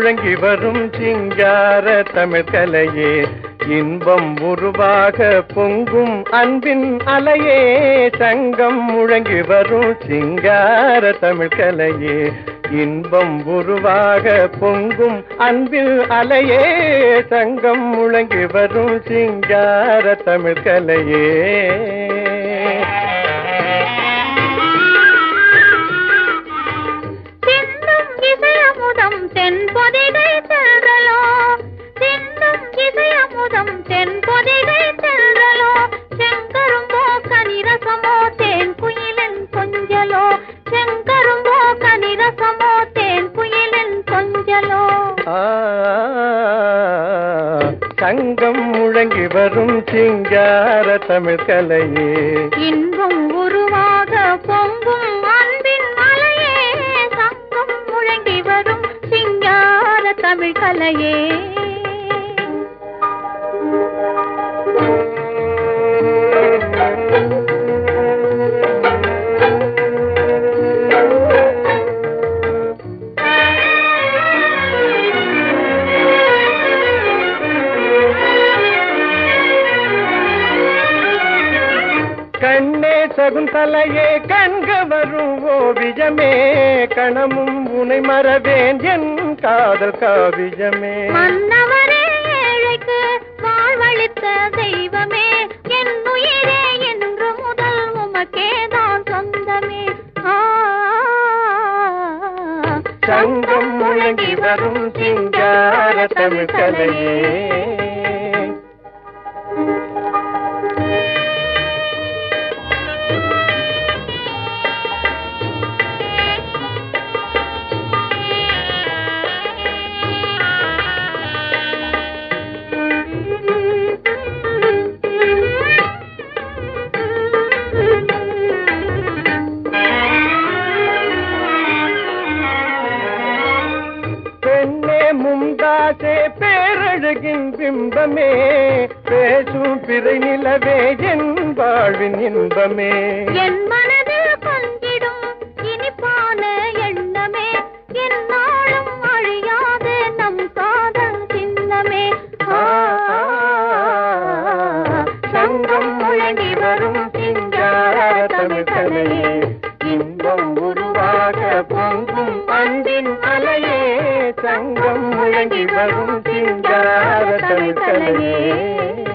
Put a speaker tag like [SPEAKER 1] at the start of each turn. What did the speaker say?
[SPEAKER 1] முழங்கி வரும் சிங்கார தமிழ் கலையே இன்பம் உருவாக பொங்கும் அன்பின் அலையே சங்கம் முழங்கி வரும் சிங்கார தமிழ் கலையே இன்பம் உருவாக பொங்கும் அன்பில் அலையே சங்கம் முழங்கி வரும் சிங்கார தமிழ் கலையே
[SPEAKER 2] சிந்தும் இசையமுதம் தென்பொதிகை சென்றலோ சிந்தும் இசையமுதம் தென்பொதிகை சென்றலோ செங்கரும்போ கனிரசமோ தேன் குயிலின் கொஞ்சலோ செங்கரும்போ கனிரசமோ தேன் குயிலின் கொஞ்சலோ
[SPEAKER 1] ஆ, சங்கம் முழங்கி வரும் சிங்கார தமிழ் கலையே
[SPEAKER 2] இன்பம் உருவாக பொங்கும் அன்பின் மலையே சங்கம் முழங்கி வரும் சிங்கார தமிழ் கலையே
[SPEAKER 1] கண்ணே சகுந்தலையே கண்க வரும் ஓவியமே கணமும் உனை மறவேன் என் காதல் காவியமே
[SPEAKER 2] மன்னவரே ஏழைக்கு வாழ்வளித்த தெய்வமே என் உயிரே என்று முதல் உமக்கே தான் சொந்தமே ஆ,
[SPEAKER 1] சங்கம் முழங்கி வரும் சிங்கார தமிழ் கலையே பெண்ணே முந்தாசே பேரழகின் பிம்பமே பேசும் பிறை நிலவே என் வாழ்வின் இன்பமே
[SPEAKER 2] என் மனதில் கொஞ்சிடும் இனிப்பான எண்ணமே என் நாளும் அழியாத நம் காதல் சின்னமே ஆ,
[SPEAKER 1] சங்கம் முழங்கி வரும் சிங்கார தமிழ் கலையே இன்பம் உருவாக பொங்கும் அன்பின் அலையே சங்கம் முழங்கி வரும் சிங்கார தமிழ் கலையே